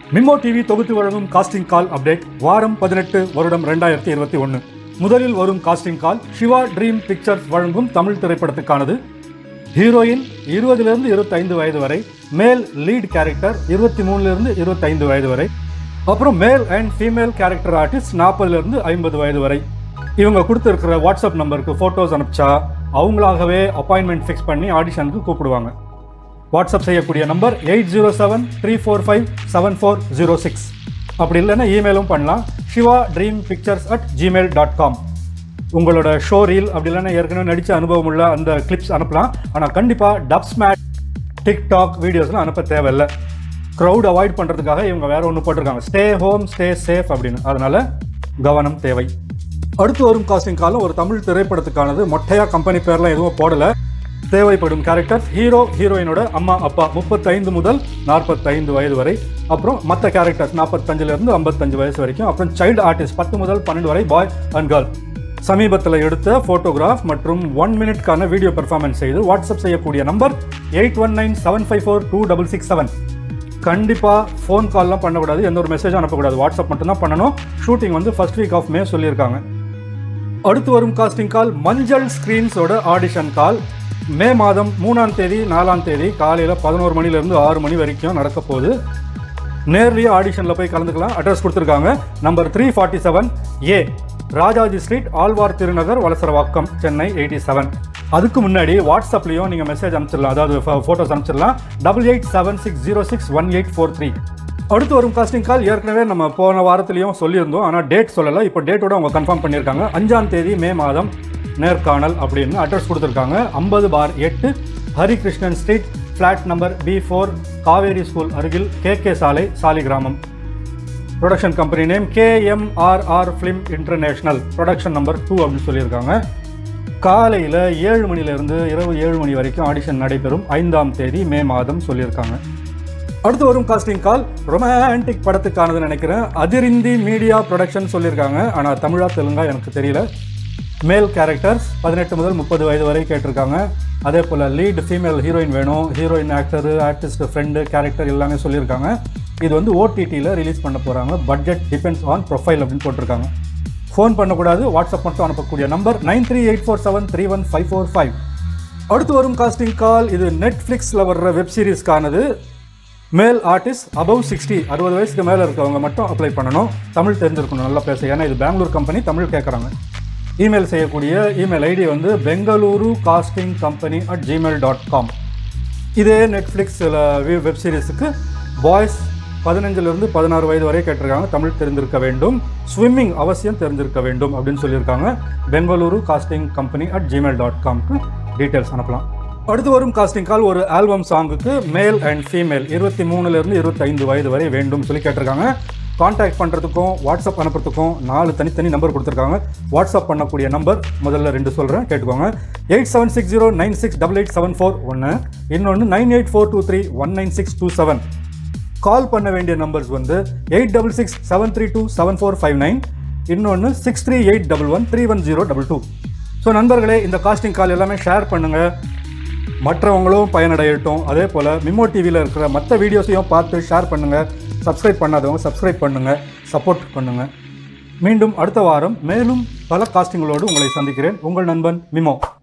மிமோ TV தொகுத்து வழங்கும் costing கால் update வாரம் பதினெட்டு வருடம் ரெண்டாயிரத்தி இருபத்தி ஒன்று முதலில் வரும் casting call Siva dream pictures வழங்கும் தமிழ் திரைப்படத்துக்கானது ஹீரோயின் இருபதிலிருந்து இருபத்தைந்து வயது வரை மேல் லீட் கேரக்டர் இருபத்தி மூணுலேருந்து இருபத்தைந்து வயது வரை அப்புறம் male and female character artist நாற்பதுலேருந்து ஐம்பது வயது வரை இவங்க கொடுத்துருக்கிற வாட்ஸ்அப் நம்பருக்கு ஃபோட்டோஸ் அனுப்பிச்சா அவங்களாகவே அப்பாயின்மெண்ட் ஃபிக்ஸ் பண்ணி ஆடிஷனுக்கு கூப்பிடுவாங்க வாட்ஸ்அப் செய்யக்கூடிய number eight zero seven three four five seven four zero six அப்படி இல்லைன்னா இமெயிலும் பண்ணலாம் Siva dream pictures at Gmail dot com உங்களோட ஷோ ரீல் அப்படி இல்லைன்னா ஏற்கனவே நடித்த அனுபவம் உள்ள அந்த கிளிப்ஸ் அனுப்பலாம் ஆனால் கண்டிப்பாக டப் ஸ்மேட் டிக்டாக் வீடியோஸ்லாம் அனுப்ப தேவையில்லை க்ரௌட் அவாய்ட் பண்ணுறதுக்காக இவங்க வேற ஒன்று போட்டிருக்காங்க ஸ்டே ஹோம் ஸ்டே சேஃப் அப்படின்னு அதனால கவனம் தேவை அடுத்து வரும் காஸ்டிங் காலம் ஒரு தமிழ் திரைப்படத்துக்கானது மொட்டையா கம்பெனி பேர்லாம் எதுவும் போடலை தேவைப்படும் கேரக்டர்ஸ் ஹீரோ ஹீரோயினோட அம்மா அப்பா முப்பத்தைந்து முதல் நாற்பத்தைந்து வயது வரை அப்புறம் மற்ற கேரக்டர்ஸ் நாற்பத்தஞ்சிலிருந்து ஐம்பத்தஞ்சு வயசு வரைக்கும் அப்புறம் சைல்டு ஆர்டிஸ்ட் பத்து முதல் பன்னெண்டு வரை பாய் அண்ட் கேர்ள் சமீபத்தில் எடுத்த ஃபோட்டோகிராஃப் மற்றும் ஒன் மினிட்கான வீடியோ பெர்ஃபார்மன்ஸ் செய்து வாட்ஸ்அப் செய்யக்கூடிய number eight one nine seven five four two double six seven கண்டிப்பாக ஃபோன் கால்லாம் பண்ணக்கூடாது எந்த ஒரு மெசேஜும் அனுப்பக்கூடாது வாட்ஸ்அப் மட்டும்தான் பண்ணணும் ஷூட்டிங் வந்து ஃபர்ஸ்ட் வீக் ஆஃப் மே சொல்லியிருக்காங்க அடுத்து வரும் காஸ்டிங் கால் மஞ்சள் ஸ்க்ரீன்ஸோட ஆடிஷன் கால் மே மாதம் மூணாம் தேதி நாலாம் தேதி காலையில் பதினோரு மணிலேருந்து ஆறு மணி வரைக்கும் நடக்க போகுது நேர்லேயே ஆடிஷனில் போய் கலந்துக்கலாம் அட்ரஸ் கொடுத்துருக்காங்க number three forty seven A Rajaji street Alwar Thirunagar Valasaravakkam Chennai eighty seven அதுக்கு முன்னாடி வாட்ஸ்அப்லேயும் நீங்கள் மெசேஜ் அனுப்பிச்சிடலாம் அதாவது ஃபோட்டோஸ் அனுப்பிச்சிடலாம் double eight seven six zero six one eight four three அடுத்து வரும் காஸ்டிங் கால் ஏற்கனவே நம்ம போன வாரத்துலேயும் சொல்லியிருந்தோம் ஆனால் டேட் சொல்லலை இப்போ டேட்டோட அவங்க கன்ஃபார்ம் பண்ணியிருக்காங்க அஞ்சாம் தேதி மே மாதம் நேர்காணல் அப்படின்னு அட்ரஸ் கொடுத்துருக்காங்க ஐம்பது பார் எட்டு Harikrishnan street flat number B four Kaveri school அருகில் கே கே சாலை Saligramam production company name KMRR film international production number two அப்படின்னு சொல்லியிருக்காங்க காலையில் ஏழு மணிலேருந்து இரவு ஏழு மணி வரைக்கும் ஆடிஷன் நடைபெறும் ஐந்தாம் தேதி மே மாதம் சொல்லியிருக்காங்க அடுத்து வரும் காஸ்டிங் கால் ரொமான்டிக் படத்துக்கானது நினைக்கிறேன் அதிரிந்தி மீடியா ப்ரொடக்ஷன் சொல்லியிருக்காங்க ஆனால் தமிழா தெலுங்கா எனக்கு தெரியல மேல் கேரக்டர்ஸ் பதினெட்டு முதல் முப்பது வயது வரை கேட்டிருக்காங்க அதே போல் லீட் ஃபீமேல் ஹீரோயின் வேணும் heroine actor artist friend character எல்லாமே சொல்லியிருக்காங்க இது வந்து ஓடிடியில் ரிலீஸ் பண்ண போகிறாங்க பட்ஜெட் டிபெண்ட்ஸ் ஆன் ப்ரொஃபைல் அப்படின்னு போட்டிருக்காங்க ஃபோன் பண்ணக்கூடாது வாட்ஸ்அப் மட்டும் அனுப்பக்கூடிய number nine three eight four seven three one five four five அடுத்து வரும் காஸ்டிங் கால் இது நெட்ஃப்ளிக்ஸில் வர்ற வெப் சீரிஸ்க்கானது மேல் ஆர்டிஸ்ட் அபவ் சிக்ஸ்டி அறுபது வயசுக்கு மேலே இருக்கவங்க மட்டும் அப்ளை பண்ணணும் தமிழ் தெரிஞ்சிருக்கணும் நல்லா பேச ஏன்னா இது பெங்களூர் கம்பெனி தமிழ் கேட்குறாங்க இமெயில் செய்யக்கூடிய இமெயில் ஐடி வந்து Bengaluru casting company at Gmail dot com இதே நெட்ஃப்ளிக்ஸில் வெப் சீரிஸுக்கு பாய்ஸ் பதினஞ்சிலிருந்து பதினாறு வயது வரை கேட்டிருக்காங்க தமிழ் தெரிந்திருக்க வேண்டும் ஸ்விம்மிங் அவசியம் தெரிஞ்சிருக்க வேண்டும் அப்படின்னு சொல்லியிருக்காங்க Bengaluru casting company at Gmail dot காம்க்கு டீட்டெயில்ஸ் அனுப்பலாம் அடுத்து வரும் காஸ்டிங் கால் ஒரு ஆல்பம் சாங்குக்கு மேல் அண்ட் ஃபீமேல் இருபத்தி மூணுலேருந்து இருபத்தைந்து வயது வரை வேண்டும் சொல்லி கேட்டிருக்காங்க காண்டாக்ட் பண்ணுறதுக்கும் வாட்ஸ்அப் அனுப்புறதுக்கும் நாலு தனித்தனி நம்பர் கொடுத்துருக்காங்க வாட்ஸ்அப் பண்ணக்கூடிய நம்பர் முதல்ல ரெண்டு சொல்கிறேன் கேட்டுக்கோங்க eight seven six zero nine six double eight seven four ஒன்று இன்னொன்று nine eight four two three one nine six two seven call பண்ண வேண்டிய நம்பர்ஸ் வந்து eight double six seven three two seven four five nine இன்னொன்று six three eight double one three one zero double two so நண்பர்களே இந்த costing கால் எல்லாமே share பண்ணுங்கள் மற்றவங்களும் பயனடையட்டும் அதே போல் மிமோ டிவியில் இருக்கிற மற்ற வீடியோஸையும் பார்த்து ஷேர் பண்ணுங்கள் சப்ஸ்கிரைப் பண்ணாதவங்க சப்ஸ்கிரைப் பண்ணுங்கள் சப்போர்ட் பண்ணுங்கள் மீண்டும் அடுத்த வாரம் மேலும் பல காஸ்டிங்களோடு உங்களை சந்திக்கிறேன் உங்கள் நண்பன் மிமோ